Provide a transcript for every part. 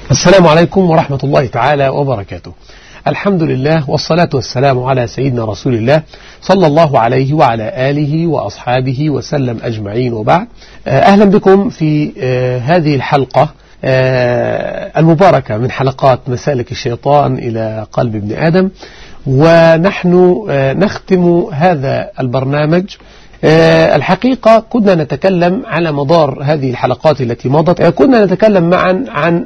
السلام عليكم ورحمة الله تعالى وبركاته الحمد لله والصلاة والسلام على سيدنا رسول الله صلى الله عليه وعلى آله وأصحابه وسلم أجمعين وبعد أهلا بكم في هذه الحلقة المباركة من حلقات مسالك الشيطان إلى قلب ابن آدم ونحن نختم هذا البرنامج الحقيقة كنا نتكلم على مدار هذه الحلقات التي مضت كنا نتكلم معا عن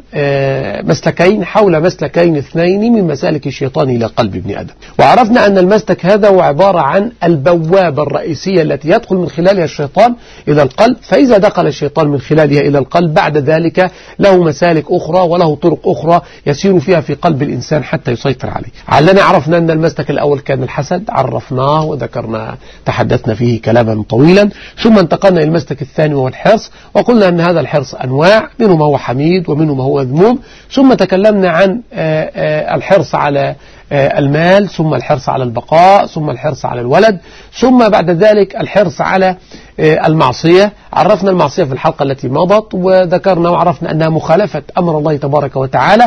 مسلكين حول مسلكين اثنين من مسالك الشيطان إلى قلب ابن آدم وعرفنا أن المسلك هذا هو عبارة عن البوابة الرئيسية التي يدخل من خلالها الشيطان إلى القلب فإذا دخل الشيطان من خلالها إلى القلب بعد ذلك له مسالك أخرى وله طرق أخرى يسير فيها في قلب الإنسان حتى يسيطر عليه علنا عرفنا أن المسلك الأول كان الحسد عرفناه وذكرنا تحدثنا فيه كلام كلاما طويلا ثم انتقلنا إلى المسلك الثاني وهو الحرص وقلنا أن هذا الحرص أنواع منه ما هو حميد ومنه ما هو مذموم ثم تكلمنا عن الحرص على المال ثم الحرص على البقاء ثم الحرص على الولد ثم بعد ذلك الحرص على المعصية عرفنا المعصية في الحلقة التي مضت وذكرنا وعرفنا أنها مخالفة أمر الله تبارك وتعالى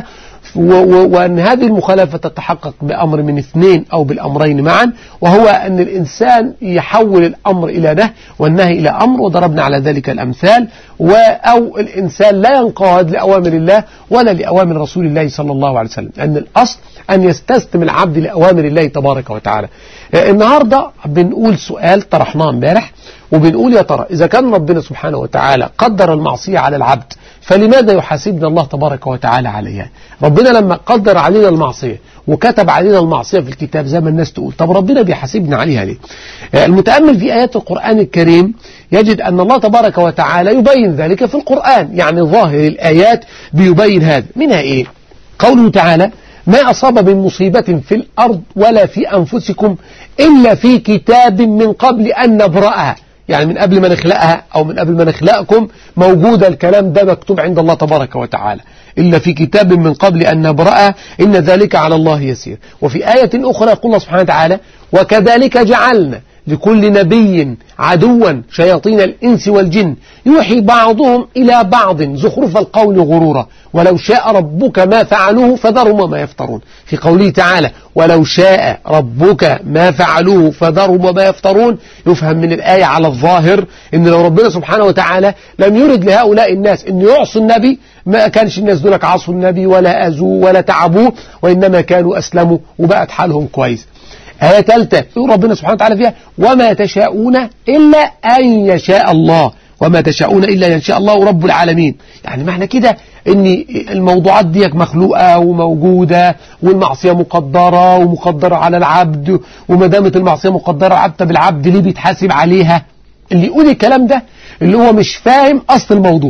وأن هذه المخالفة تتحقق بأمر من اثنين أو بالأمرين معا وهو أن الإنسان يحول الأمر إلى نهي والنهي إلى أمر وضربنا على ذلك الأمثال أو الإنسان لا ينقاد لأوامر الله ولا لأوامر رسول الله صلى الله عليه وسلم أن الأصل أن يستسلم العبد لأوامر الله تبارك وتعالى النهاردة بنقول سؤال طرحناه امبارح وبنقول يا ترى إذا كان ربنا سبحانه وتعالى قدر المعصية على العبد فلماذا يحاسبنا الله تبارك وتعالى عليها ربنا لما قدر علينا المعصية وكتب علينا المعصية في الكتاب زي ما الناس تقول طب ربنا بيحاسبنا عليها ليه المتأمل في آيات القرآن الكريم يجد أن الله تبارك وتعالى يبين ذلك في القرآن يعني ظاهر الآيات بيبين هذا منها إيه قوله تعالى ما أصاب من مصيبة في الأرض ولا في أنفسكم إلا في كتاب من قبل أن نبرأها يعني من قبل ما نخلقها أو من قبل ما نخلقكم موجود الكلام ده مكتوب عند الله تبارك وتعالى إلا في كتاب من قبل أن نبرأ إن ذلك على الله يسير وفي آية أخرى يقول الله سبحانه وتعالى وكذلك جعلنا لكل نبي عدوا شياطين الإنس والجن يوحي بعضهم إلى بعض زخرف القول غرورا ولو شاء ربك ما فعلوه فذرهم وما يفترون في قوله تعالى ولو شاء ربك ما فعلوه فذرهم وما يفترون يفهم من الآية على الظاهر إن لو ربنا سبحانه وتعالى لم يرد لهؤلاء الناس أن يعصوا النبي ما كانش الناس دولك عصوا النبي ولا أذوه ولا تعبوه وإنما كانوا أسلموا وبقت حالهم كويس آية ثالثة يقول ربنا سبحانه وتعالى فيها وما تشاءون إلا أن يشاء الله وما تشاءون إلا أن يشاء الله رب العالمين يعني معنى كده ان الموضوعات دي مخلوقة وموجودة والمعصية مقدرة ومقدرة على العبد وما دامت المعصية مقدرة على العبد بالعبد ليه بيتحاسب عليها اللي يقول الكلام ده اللي هو مش فاهم أصل الموضوع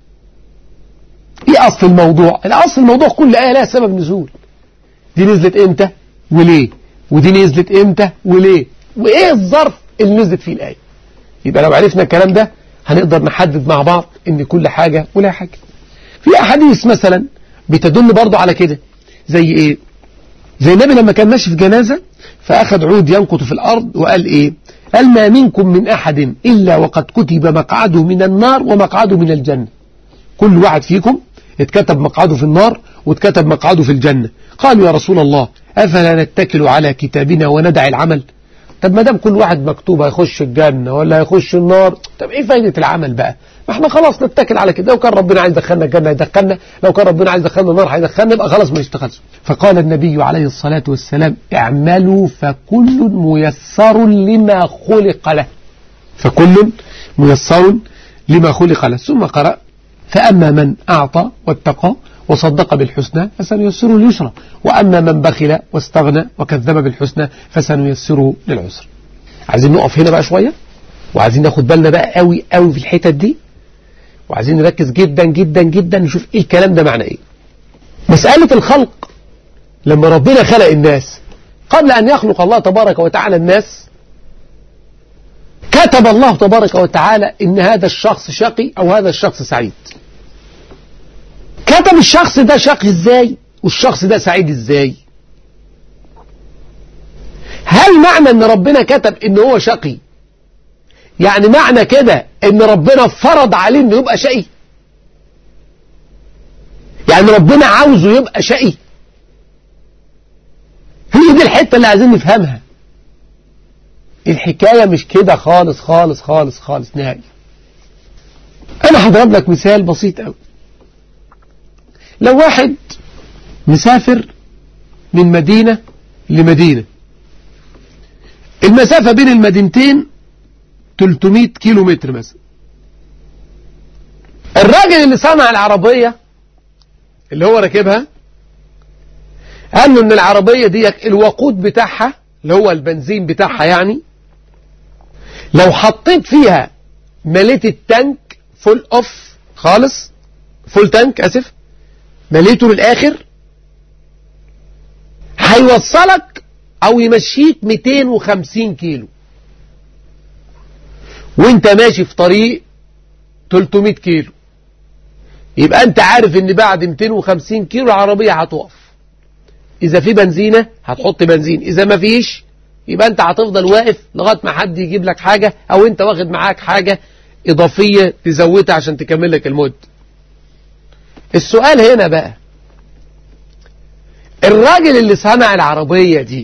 ايه أصل الموضوع الأصل الموضوع كل آية لها سبب نزول دي نزلت امتى وليه ودي نزلت امتى وليه وايه الظرف اللي نزلت فيه الآية يبقى لو عرفنا الكلام ده هنقدر نحدد مع بعض ان كل حاجة ولا حاجة في احاديث مثلا بتدل برضه على كده زي ايه زي النبي لما كان ماشي في جنازة فاخذ عود ينقط في الارض وقال ايه قال ما منكم من احد الا وقد كتب مقعده من النار ومقعده من الجنة كل واحد فيكم اتكتب مقعده في النار واتكتب مقعده في الجنة قالوا يا رسول الله أفلا نتكل على كتابنا وندع العمل طب ما دام كل واحد مكتوب هيخش الجنة ولا هيخش النار طب ايه فايدة العمل بقى ما احنا خلاص نتكل على كده لو كان ربنا عايز يدخلنا الجنة يدخلنا لو كان ربنا عايز يدخلنا النار هيدخلنا يبقى خلاص ما نشتغلش فقال النبي عليه الصلاة والسلام اعملوا فكل ميسر لما خلق له فكل ميسر لما خلق له ثم قرأ فأما من أعطى واتقى وصدق بالحسنى فسنيسره اليسرى وأما من بخل واستغنى وكذب بالحسنى فسنيسره للعسر عايزين نقف هنا بقى شوية وعايزين ناخد بالنا بقى قوي قوي في الحتت دي وعايزين نركز جدا جدا جدا نشوف ايه الكلام ده معنى ايه مسألة الخلق لما ربنا خلق الناس قبل أن يخلق الله تبارك وتعالى الناس كتب الله تبارك وتعالى إن هذا الشخص شقي أو هذا الشخص سعيد كتب الشخص ده شقي ازاي والشخص ده سعيد ازاي هل معنى ان ربنا كتب ان هو شقي يعني معنى كده ان ربنا فرض عليه انه يبقى شقي يعني ربنا عاوزه يبقى شقي هي دي الحتة اللي عايزين نفهمها الحكاية مش كده خالص خالص خالص خالص نهائي أنا هضرب لك مثال بسيط قوي لو واحد مسافر من مدينة لمدينة المسافة بين المدينتين 300 كيلو متر مثلا الراجل اللي صنع العربية اللي هو راكبها قال له ان العربية دي الوقود بتاعها اللي هو البنزين بتاعها يعني لو حطيت فيها مليت التانك فول اوف خالص فول تانك اسف مليته للاخر هيوصلك او يمشيك 250 كيلو وانت ماشي في طريق 300 كيلو يبقى انت عارف ان بعد 250 كيلو العربية هتقف اذا في بنزينة هتحط بنزين اذا ما فيش يبقى انت هتفضل واقف لغاية ما حد يجيب لك حاجة او انت واخد معاك حاجة اضافية تزودها عشان تكمل لك المد السؤال هنا بقى الراجل اللي صنع العربية دي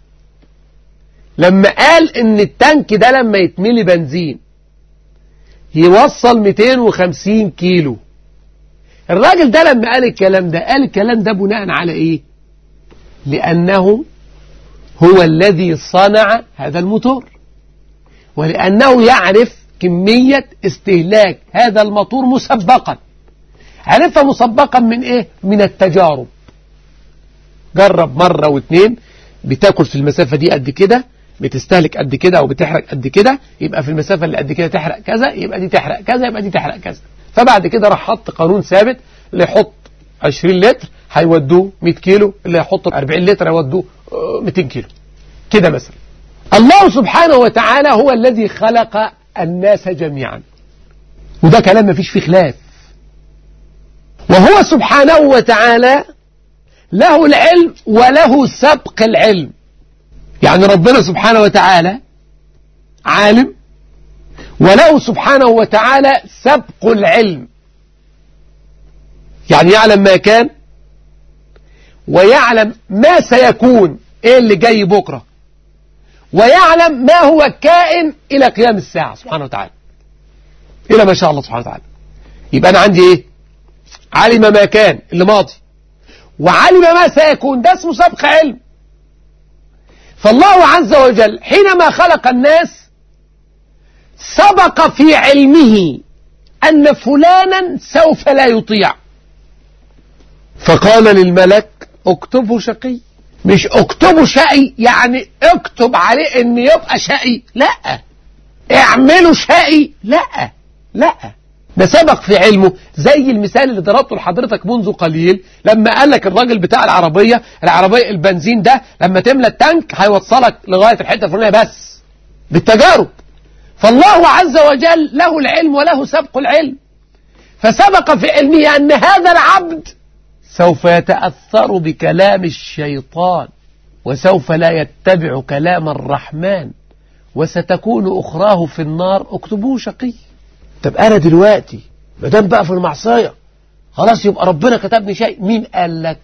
لما قال ان التانك ده لما يتملي بنزين يوصل 250 كيلو الراجل ده لما قال الكلام ده قال الكلام ده بناء على ايه لانه هو الذي صنع هذا الموتور ولانه يعرف كمية استهلاك هذا الموتور مسبقا عرفها مسبقا من ايه من التجارب جرب مرة واثنين بتاكل في المسافة دي قد كده بتستهلك قد كده او بتحرق قد كده يبقى في المسافة اللي قد كده تحرق كذا يبقى دي تحرق كذا يبقى دي تحرق كذا فبعد كده راح حط قانون ثابت اللي يحط 20 لتر هيودوه 100 كيلو اللي يحط 40 لتر هيودوه 200 كيلو كده مثلا الله سبحانه وتعالى هو الذي خلق الناس جميعا وده كلام ما فيش فيه خلاف وهو سبحانه وتعالى له العلم وله سبق العلم يعني ربنا سبحانه وتعالى عالم وله سبحانه وتعالى سبق العلم يعني يعلم ما كان ويعلم ما سيكون ايه اللي جاي بكرة ويعلم ما هو كائن الى قيام الساعة سبحانه وتعالى الى ما شاء الله سبحانه وتعالى يبقى انا عندي ايه علم ما كان اللي ماضي وعلم ما سيكون ده اسمه سبق علم فالله عز وجل حينما خلق الناس سبق في علمه أن فلانا سوف لا يطيع فقال للملك اكتبه شقي مش اكتبه شقي يعني اكتب عليه ان يبقى شقي لا اعمله شقي لا لا ده سبق في علمه زي المثال اللي ضربته لحضرتك منذ قليل لما قال لك الراجل بتاع العربية العربية البنزين ده لما تملى التانك هيوصلك لغاية الحتة الفلانية بس بالتجارب فالله عز وجل له العلم وله سبق العلم فسبق في علمه أن هذا العبد سوف يتأثر بكلام الشيطان وسوف لا يتبع كلام الرحمن وستكون أخراه في النار اكتبوه شقي طب أنا دلوقتي ما دام بقى في المعصية خلاص يبقى ربنا كتبني شيء مين قال لك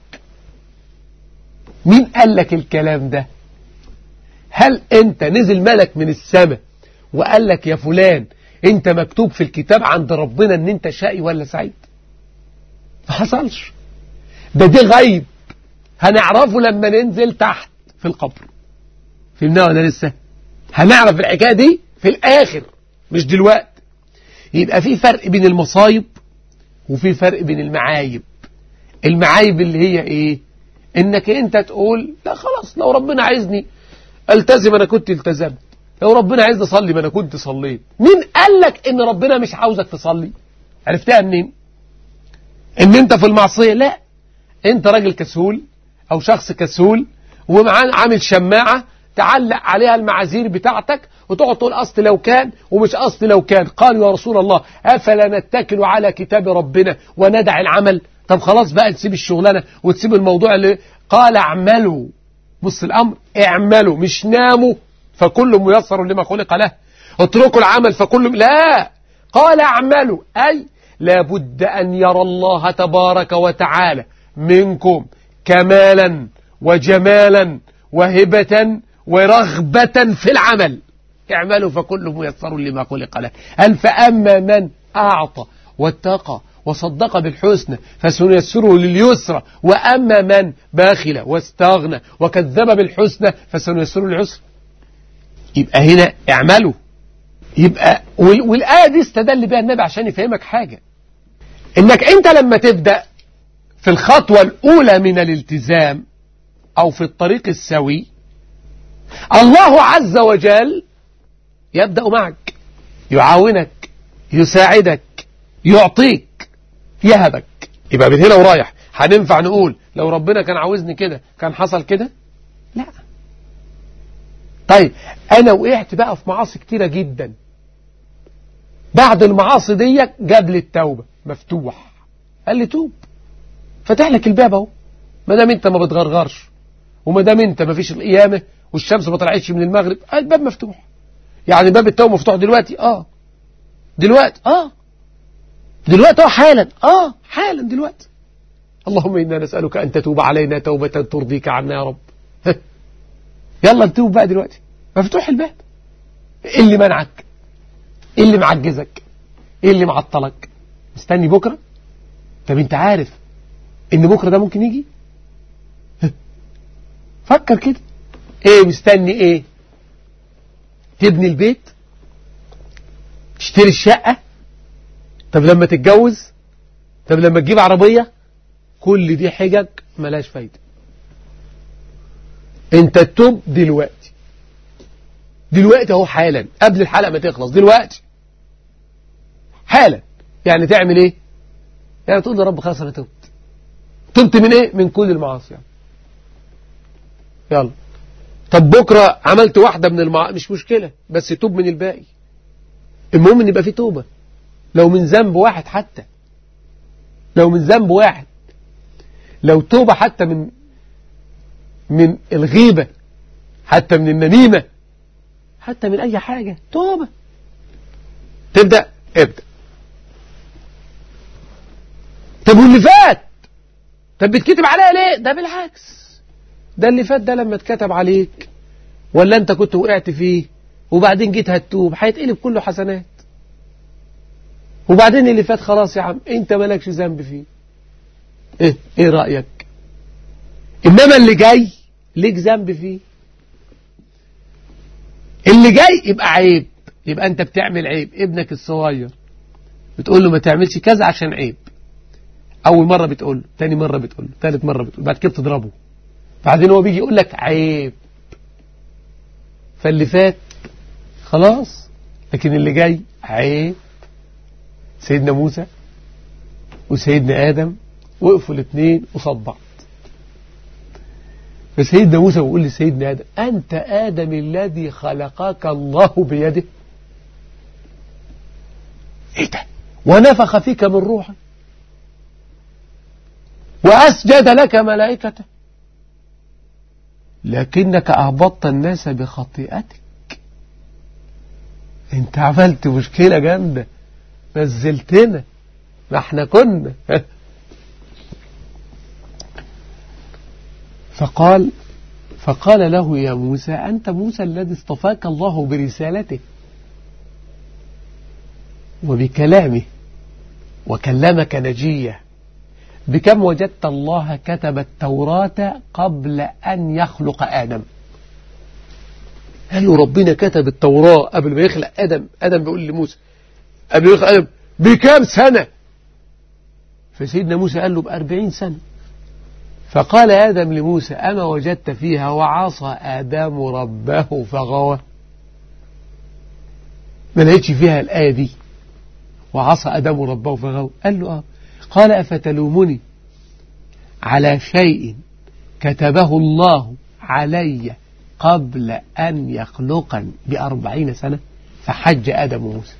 مين قال لك الكلام ده هل انت نزل ملك من السماء وقال لك يا فلان انت مكتوب في الكتاب عند ربنا ان انت شقي ولا سعيد ما حصلش ده دي غيب هنعرفه لما ننزل تحت في القبر فهمناه ولا لسه هنعرف الحكايه دي في الاخر مش دلوقتي يبقى في فرق بين المصايب وفي فرق بين المعايب المعايب اللي هي ايه انك انت تقول لا خلاص لو ربنا عايزني التزم انا كنت التزمت لو ربنا عايزني اصلي ما انا كنت صليت مين قال لك ان ربنا مش عاوزك تصلي عرفتها منين ان انت في المعصيه لا انت راجل كسول او شخص كسول ومعاه عامل شماعه تعلق عليها المعاذير بتاعتك وتقعد تقول أصل لو كان ومش أصل لو كان قالوا يا رسول الله أفلا نتكل على كتاب ربنا وندع العمل طب خلاص بقى تسيب الشغلانة وتسيب الموضوع اللي قال اعملوا بص الأمر اعملوا مش ناموا فكل ميسر لما خلق له اتركوا العمل فكل لا قال اعملوا أي لابد أن يرى الله تبارك وتعالى منكم كمالا وجمالا وهبة ورغبة في العمل اعملوا فكل ميسر لما خلق له هل فأما من أعطى واتقى وصدق بالحسنى فسنيسره لليسرى وأما من باخل واستغنى وكذب بالحسنى فسنيسره للعسرى يبقى هنا اعملوا يبقى والآية دي استدل بها النبي عشان يفهمك حاجة انك انت لما تبدأ في الخطوة الأولى من الالتزام أو في الطريق السوي الله عز وجل يبدأ معك يعاونك يساعدك يعطيك يهبك يبقى من هنا ورايح هننفع نقول لو ربنا كان عاوزني كده كان حصل كده لا طيب انا وقعت بقى في معاصي كتيرة جدا بعد المعاصي دي جاب لي التوبة مفتوح قال لي توب فتح لك الباب اهو ما دام انت ما بتغرغرش وما دام انت ما فيش القيامه والشمس ما طلعتش من المغرب الباب مفتوح يعني باب التوبه مفتوح دلوقتي اه دلوقتي اه دلوقتي اه حالا اه حالا دلوقتي اللهم انا نسالك ان تتوب علينا توبه ترضيك عنا يا رب يلا نتوب بقى دلوقتي مفتوح الباب ايه اللي منعك ايه اللي معجزك ايه اللي معطلك مستني بكره طب انت عارف ان بكره ده ممكن يجي فكر كده ايه مستني ايه تبني البيت تشتري الشقة طب لما تتجوز طب لما تجيب عربية كل دي حجج ملاش فايدة انت تتوب دلوقتي دلوقتي اهو حالا قبل الحلقة ما تخلص دلوقتي حالا يعني تعمل ايه يعني تقول لرب خلاص انا تبت تبت من ايه من كل المعاصي يعني. يلا طب بكرة عملت واحدة من المعاصي مش مشكلة بس توب من الباقي المهم ان يبقى في توبة لو من ذنب واحد حتى لو من ذنب واحد لو توبة حتى من من الغيبة حتى من النميمة حتى من أي حاجة توبة تبدأ ابدأ طب واللي فات طب بتكتب عليها ليه ده بالعكس ده اللي فات ده لما اتكتب عليك ولا انت كنت وقعت فيه وبعدين جيت هتوب هيتقلب كله حسنات وبعدين اللي فات خلاص يا عم انت مالكش ذنب فيه ايه ايه رأيك انما اللي جاي ليك ذنب فيه اللي جاي يبقى عيب يبقى انت بتعمل عيب ابنك الصغير بتقول له ما تعملش كذا عشان عيب اول مرة بتقول له تاني مرة بتقول له ثالث مرة بتقول له بعد كده تضربه بعدين هو بيجي يقول لك عيب فاللي فات خلاص لكن اللي جاي عيب سيدنا موسى وسيدنا آدم وقفوا الاثنين قصاد بعض فسيدنا موسى بيقول لسيدنا آدم أنت آدم الذي خلقك الله بيده إيه ده ونفخ فيك من روحه وأسجد لك ملائكته لكنك أهبطت الناس بخطيئتك انت عملت مشكلة جامدة نزلتنا ما احنا كنا فقال فقال له يا موسى أنت موسى الذي اصطفاك الله برسالته وبكلامه وكلمك نجية بكم وجدت الله كتب التوراة قبل أن يخلق آدم قال له ربنا كتب التوراة قبل ما يخلق آدم آدم بيقول لموسى قبل ما يخلق آدم بكم سنة فسيدنا موسى قال له بأربعين سنة فقال آدم لموسى أما وجدت فيها وعصى آدم ربه فغوى ما لقيتش فيها الآية دي وعصى آدم ربه فغوى قال له آه قال أفتلومني على شيء كتبه الله علي قبل أن يخلقني بأربعين سنة فحج آدم وموسى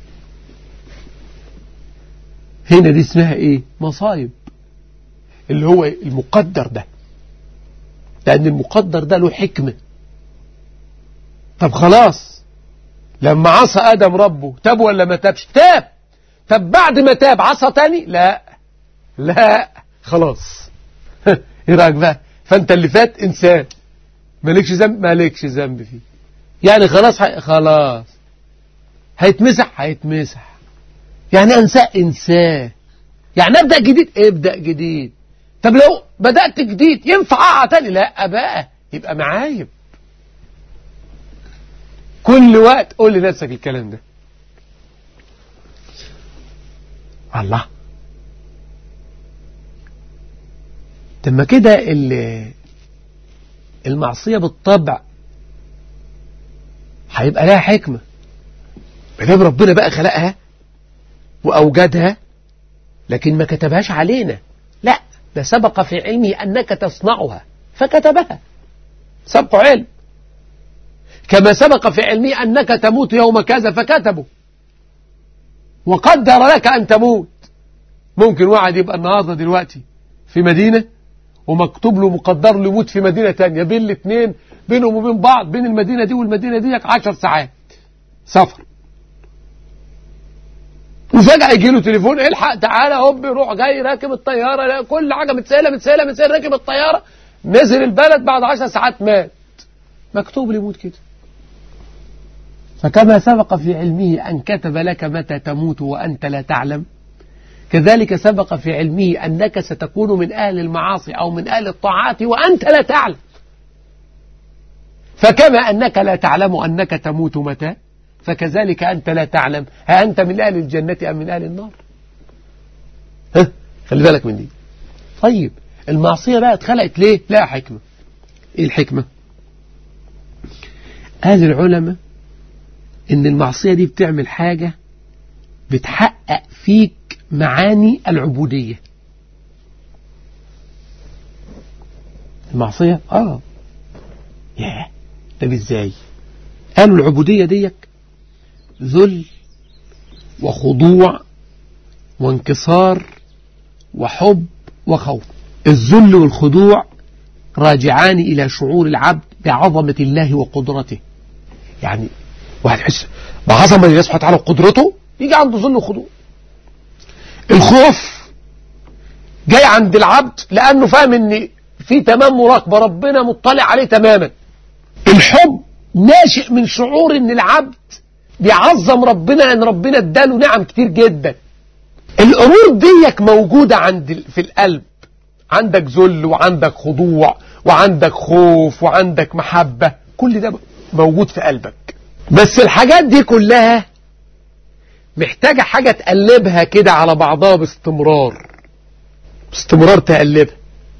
هنا دي اسمها ايه مصايب اللي هو المقدر ده لأن المقدر ده له حكمة طب خلاص لما عصى آدم ربه تاب ولا ما تابش تاب طب بعد ما تاب عصى تاني لا لا خلاص ايه رايك بقى فانت اللي فات انسان مالكش ذنب مالكش ذنب فيه يعني خلاص ح... خلاص هيتمسح هيتمسح يعني انساه انساه يعني ابدا جديد ابدا جديد طب لو بدات جديد ينفع اقع تاني لا بقى يبقى معايب كل وقت قول لنفسك الكلام ده الله طب ما كده المعصية بالطبع هيبقى لها حكمة ما ربنا بقى خلقها وأوجدها لكن ما كتبهاش علينا لا ده سبق في علمه أنك تصنعها فكتبها سبق علم كما سبق في علمه أنك تموت يوم كذا فكتبه وقدر لك أن تموت ممكن واحد يبقى النهاردة دلوقتي في مدينة ومكتوب له مقدر له يموت في مدينة تانية بين الاثنين بينهم وبين بعض بين المدينة دي والمدينة دي عشر ساعات سفر وفجأة يجي له تليفون الحق تعالى هوب روح جاي راكب الطيارة لا كل حاجة متسائلة متسائلة متسائلة راكب الطيارة نزل البلد بعد عشر ساعات مات مكتوب له يموت كده فكما سبق في علمه أن كتب لك متى تموت وأنت لا تعلم كذلك سبق في علمه أنك ستكون من أهل المعاصي أو من أهل الطاعات وأنت لا تعلم فكما أنك لا تعلم أنك تموت متى فكذلك أنت لا تعلم ها أنت من أهل الجنة أم من أهل النار ها خلي بالك من دي طيب المعصية بقى اتخلقت ليه لا حكمة ايه الحكمة أهل العلماء ان المعصية دي بتعمل حاجة بتحقق فيك معاني العبودية المعصية اه ياه طب ازاي قالوا العبودية ديك ذل وخضوع وانكسار وحب وخوف الذل والخضوع راجعان إلى شعور العبد بعظمة الله وقدرته يعني واحد يحس بعظمة الله سبحانه وتعالى وقدرته يجي عنده ذل وخضوع الخوف جاي عند العبد لأنه فاهم ان في تمام مراقبة ربنا مطلع عليه تماما الحب ناشئ من شعور ان العبد بيعظم ربنا ان ربنا اداله نعم كتير جدا الامور ديك موجودة عند في القلب عندك ذل وعندك خضوع وعندك خوف وعندك محبة كل ده موجود في قلبك بس الحاجات دي كلها محتاجة حاجة تقلبها كده على بعضها باستمرار باستمرار تقلبها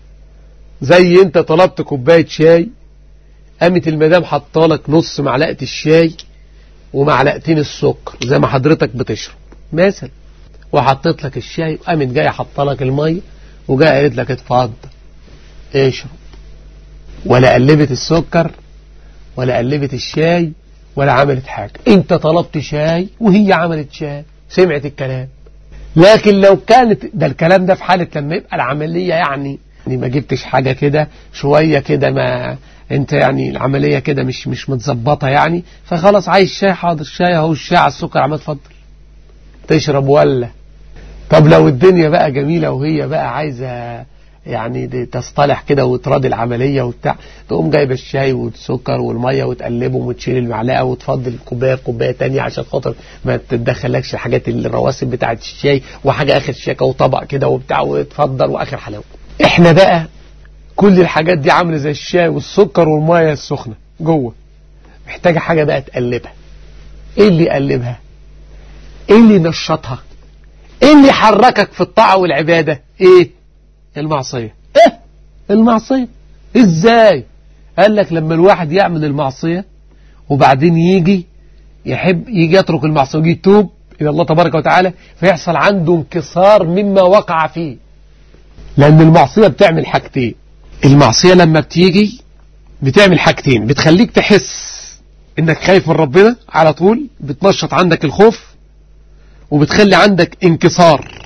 زي انت طلبت كوباية شاي قامت المدام حطالك نص معلقة الشاي ومعلقتين السكر زي ما حضرتك بتشرب مثلا وحطيت لك الشاي وقامت جايه حطالك المية وجايه قالت لك اتفضل اشرب ولا قلبت السكر ولا قلبت الشاي ولا عملت حاجة انت طلبت شاي وهي عملت شاي سمعت الكلام لكن لو كانت ده الكلام ده في حالة لما يبقى العملية يعني يعني ما جبتش حاجة كده شوية كده ما انت يعني العملية كده مش مش متظبطة يعني فخلاص عايز شاي حاضر شاي اهو الشاي على السكر عم اتفضل تشرب ولا طب لو الدنيا بقى جميلة وهي بقى عايزة يعني تصطلح كده وتراضي العملية وبتاع تقوم جايبه الشاي والسكر والمية وتقلبهم وتشيل المعلقة وتفضل كوباية كوباية تانية عشان خاطر ما تتدخلكش الحاجات الرواسب بتاعة الشاي وحاجة آخر شيكة وطبق كده وبتاع وتفضل وآخر حلاوة احنا بقى كل الحاجات دي عاملة زي الشاي والسكر والمية السخنة جوه محتاجة حاجة بقى تقلبها ايه اللي يقلبها ايه اللي ينشطها ايه اللي يحركك في الطاعة والعبادة ايه المعصية ايه المعصية ازاي قال لك لما الواحد يعمل المعصية وبعدين يجي يحب يجي يترك المعصية ويجي يتوب إلى الله تبارك وتعالى فيحصل عنده انكسار مما وقع فيه لأن المعصية بتعمل حاجتين المعصية لما بتيجي بتعمل حاجتين بتخليك تحس انك خايف من ربنا على طول بتنشط عندك الخوف وبتخلي عندك انكسار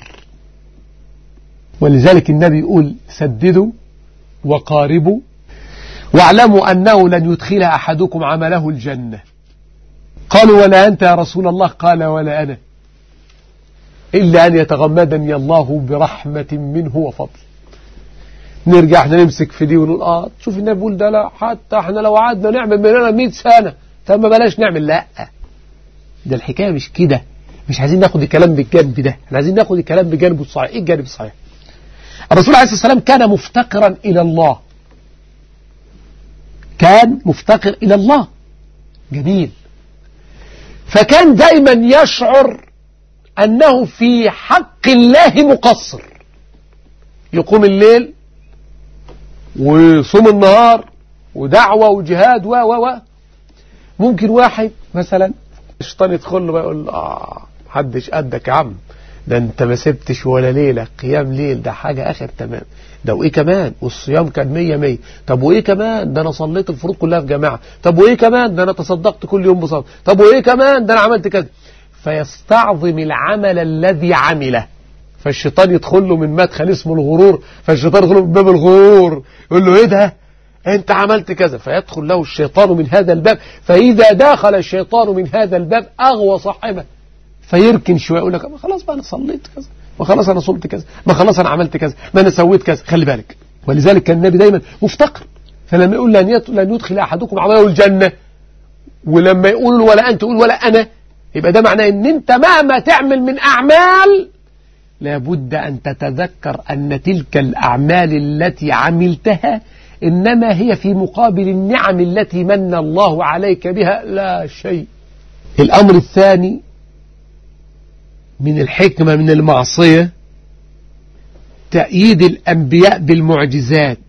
ولذلك النبي يقول سددوا وقاربوا واعلموا أنه لن يدخل أحدكم عمله الجنة قالوا ولا أنت يا رسول الله قال ولا أنا إلا أن يتغمدني الله برحمة منه وفضل نرجع احنا نمسك في دي ونقول اه شوف النبي بيقول ده لا حتى احنا لو قعدنا نعمل مننا 100 سنة طب ما بلاش نعمل لا ده الحكاية مش كده مش عايزين ناخد الكلام بالجانب ده احنا عايزين ناخد الكلام بجانبه الصحيح ايه الجانب الصحيح الرسول عليه الصلاة والسلام كان مفتقرا إلى الله كان مفتقر إلى الله جميل فكان دايما يشعر أنه في حق الله مقصر يقوم الليل وصوم النهار ودعوة وجهاد و و و ممكن واحد مثلا الشيطان يدخل له ويقول له آه محدش قدك يا عم ده انت ما سبتش ولا ليلة قيام ليل ده حاجة اخر تمام ده وايه كمان والصيام كان مية مية طب وايه كمان ده انا صليت الفروض كلها في جماعة طب وايه كمان ده انا تصدقت كل يوم بصلاة طب وايه كمان ده انا عملت كذا فيستعظم العمل الذي عمله فالشيطان يدخل له من مدخل اسمه الغرور فالشيطان يدخل له من باب الغرور يقول له ايه ده انت عملت كذا فيدخل له الشيطان من هذا الباب فإذا دخل الشيطان من هذا الباب أغوى صاحبه فيركن شوية يقول لك ما خلاص بقى أنا صليت كذا ما خلاص أنا صمت كذا ما خلاص أنا عملت كذا ما أنا سويت كذا خلي بالك ولذلك كان النبي دايما مفتقر فلما يقول لن لن يدخل أحدكم عمله الجنة ولما يقول ولا أنت تقول ولا أنا يبقى ده معناه ان انت مهما تعمل من أعمال لابد أن تتذكر أن تلك الأعمال التي عملتها إنما هي في مقابل النعم التي من الله عليك بها لا شيء الأمر الثاني من الحكمة من المعصية تأييد الأنبياء بالمعجزات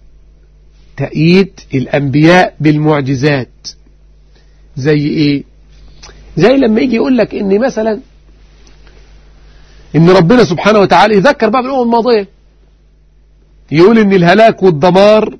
تأييد الأنبياء بالمعجزات زي إيه زي لما يجي يقول لك إن مثلا إن ربنا سبحانه وتعالى يذكر بقى بالأمم الماضية يقول إن الهلاك والدمار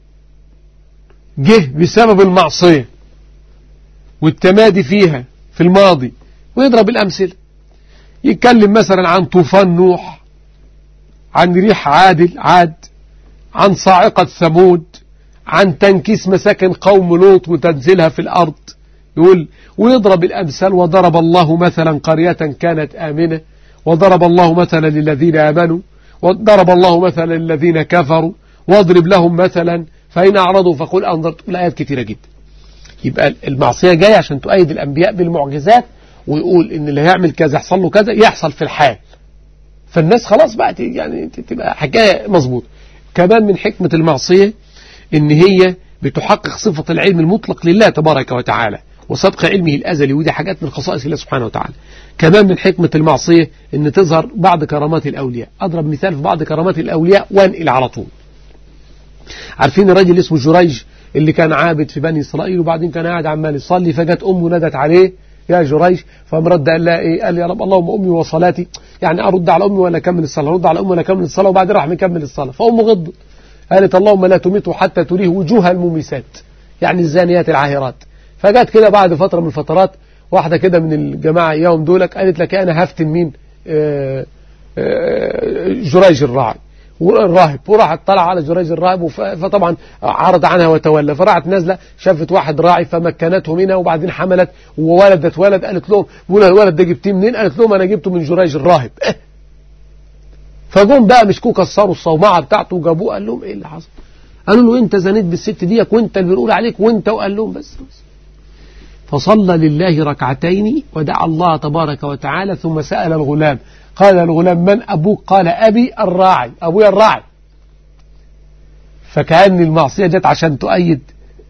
جه بسبب المعصية والتمادي فيها في الماضي ويضرب الأمثلة يتكلم مثلا عن طوفان نوح عن ريح عادل عاد عن صاعقة ثمود عن تنكيس مساكن قوم لوط وتنزيلها في الأرض يقول ويضرب الأمثال وضرب الله مثلا قرية كانت آمنة وضرب الله مثلا للذين آمنوا وضرب الله مثلا للذين كفروا واضرب لهم مثلا فإن أعرضوا فقل أنظرت الآيات كثيرة جدا يبقى المعصية جاية عشان تؤيد الأنبياء بالمعجزات ويقول إن اللي هيعمل كذا يحصل له كذا يحصل في الحال فالناس خلاص بقى يعني تبقى حكاية مظبوط كمان من حكمة المعصية إن هي بتحقق صفة العلم المطلق لله تبارك وتعالى وصدق علمه الأزلي ودي حاجات من خصائص الله سبحانه وتعالى كمان من حكمة المعصية أن تظهر بعض كرامات الأولياء أضرب مثال في بعض كرامات الأولياء وانقل على طول عارفين الراجل اسمه جريج اللي كان عابد في بني إسرائيل وبعدين كان قاعد عمال يصلي فجت أمه ندت عليه يا جريج فمرد قال لها إيه قال لي يا رب اللهم أمي وصلاتي يعني أرد على أمي ولا أكمل الصلاة أرد على أمي ولا أكمل الصلاة وبعدين راح مكمل الصلاة فأمه غضت قالت اللهم لا تميته حتى تريه وجوه المميسات يعني الزانيات العاهرات فجت كده بعد فترة من الفترات واحدة كده من الجماعة يوم دولك قالت لك أنا هفتن مين آه، آه، جريج الراعي والراهب وراحت طلع على جريج الراهب فطبعا عرض عنها وتولى فراحت نازله شافت واحد راعي فمكنته منها وبعدين حملت وولدت ولد قالت لهم بقول الولد ده جبتيه منين قالت لهم انا جبته من جريج الراهب فجم بقى مسكوه كسروا الصومعه بتاعته وجابوه قال لهم ايه اللي حصل قالوا له انت زنيت بالست ديك وانت اللي بنقول عليك وانت وقال لهم بس, بس فصلى لله ركعتين ودعا الله تبارك وتعالى ثم سأل الغلام قال الغلام من أبوك قال أبي الراعي أبويا الراعي فكأن المعصية جت عشان تؤيد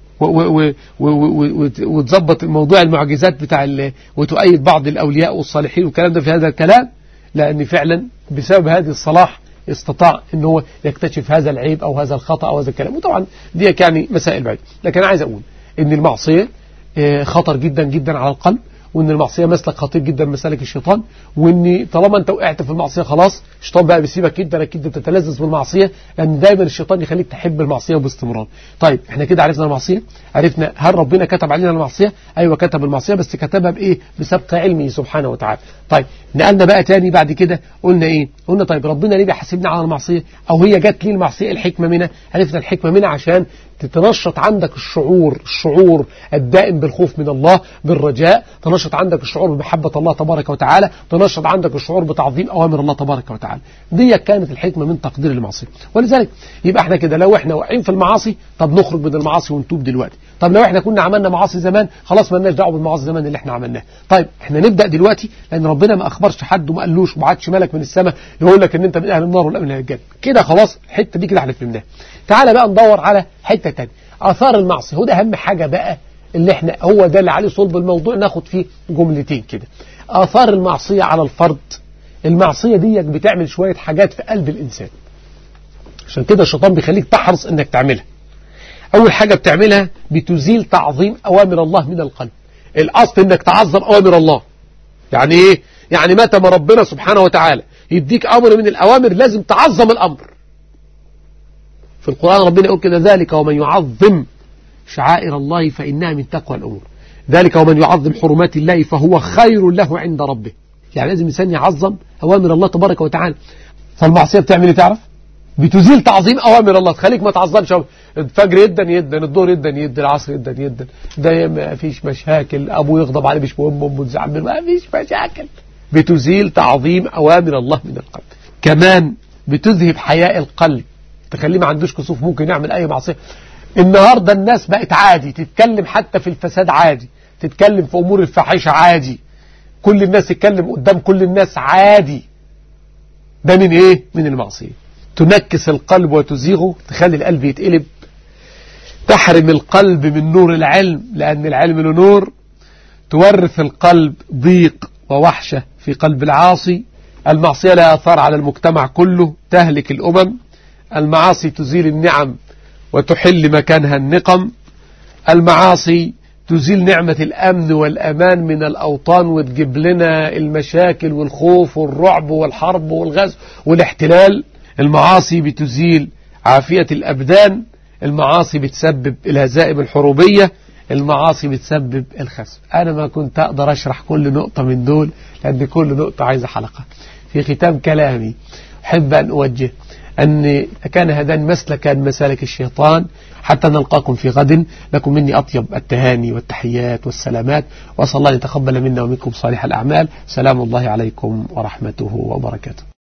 وتظبط موضوع المعجزات بتاع وتؤيد بعض الأولياء والصالحين والكلام ده في هذا الكلام لأن فعلا بسبب هذه الصلاح استطاع ان هو يكتشف هذا العيب او هذا الخطأ او هذا الكلام وطبعا دي يعني مسائل بعيد لكن انا عايز اقول ان المعصية آه، خطر جدا جدا على القلب وان المعصيه مسلك خطير جدا من مسالك الشيطان وان طالما انت وقعت في المعصيه خلاص الشيطان بقى بيسيبك جدا اكيد انت تتلذذ بالمعصيه لان دايما الشيطان يخليك تحب المعصيه باستمرار طيب احنا كده عرفنا المعصيه عرفنا هل ربنا كتب علينا المعصيه ايوه كتب المعصيه بس كتبها بايه بسبق علمه سبحانه وتعالى طيب نقلنا بقى تاني بعد كده قلنا ايه قلنا طيب ربنا ليه بيحاسبنا على المعصيه او هي جت لي المعصيه الحكمه منها عرفنا الحكمه منها عشان تتنشط عندك الشعور الشعور الدائم بالخوف من الله بالرجاء تنشط تنشط عندك الشعور بمحبة الله تبارك وتعالى تنشط عندك الشعور بتعظيم أوامر الله تبارك وتعالى دي كانت الحكمة من تقدير المعصية ولذلك يبقى احنا كده لو احنا واقعين في المعاصي طب نخرج من المعاصي ونتوب دلوقتي طب لو احنا كنا عملنا معاصي زمان خلاص ما لناش دعوه بالمعاصي زمان اللي احنا عملناها طيب احنا نبدا دلوقتي لان ربنا ما اخبرش حد وما قالوش وما عادش ملك من السماء يقول لك ان انت من اهل النار ولا من اهل الجنه كده خلاص الحته دي كده احنا فهمناها تعالى بقى ندور على حته ثانيه اثار المعصيه هو ده اهم حاجه بقى اللي احنا هو ده اللي عليه صلب الموضوع ناخد فيه جملتين كده اثار المعصيه على الفرد المعصيه ديك بتعمل شويه حاجات في قلب الانسان عشان كده الشيطان بيخليك تحرص انك تعملها اول حاجه بتعملها بتزيل تعظيم اوامر الله من القلب الاصل انك تعظم اوامر الله يعني ايه يعني متى ما ربنا سبحانه وتعالى يديك امر من الاوامر لازم تعظم الامر في القران ربنا يقول كده ذلك ومن يعظم شعائر الله فانها من تقوى الامور ذلك ومن يعظم حرمات الله فهو خير له عند ربه يعني لازم الانسان يعظم اوامر الله تبارك وتعالى فالمعصيه بتعمل ايه تعرف بتزيل تعظيم اوامر الله تخليك ما تعظمش الفجر يدا يدا الظهر يدا يدا العصر يدا يدا ده ما فيش مشاكل ابوه يغضب عليه مش مهم امه تزعل منه ما فيش مشاكل بتزيل تعظيم اوامر الله من القلب كمان بتذهب حياء القلب تخليه ما عندوش كسوف ممكن يعمل اي معصيه النهارده الناس بقت عادي تتكلم حتى في الفساد عادي تتكلم في امور الفاحشه عادي كل الناس تتكلم قدام كل الناس عادي ده من ايه من المعصيه تنكس القلب وتزيغه تخلي القلب يتقلب تحرم القلب من نور العلم لأن العلم له نور تورث القلب ضيق ووحشة في قلب العاصي المعصية لها أثار على المجتمع كله تهلك الأمم المعاصي تزيل النعم وتحل مكانها النقم المعاصي تزيل نعمة الأمن والأمان من الأوطان وتجيب لنا المشاكل والخوف والرعب والحرب والغزو والاحتلال المعاصي بتزيل عافية الأبدان المعاصي بتسبب الهزائم الحروبية المعاصي بتسبب الخسف أنا ما كنت أقدر أشرح كل نقطة من دول لأن كل نقطة عايزة حلقة في ختام كلامي أحب أن أوجه أن كان هذان مسلكا مسالك الشيطان حتى نلقاكم في غد لكم مني أطيب التهاني والتحيات والسلامات وأسأل الله أن يتقبل منا ومنكم صالح الأعمال سلام الله عليكم ورحمته وبركاته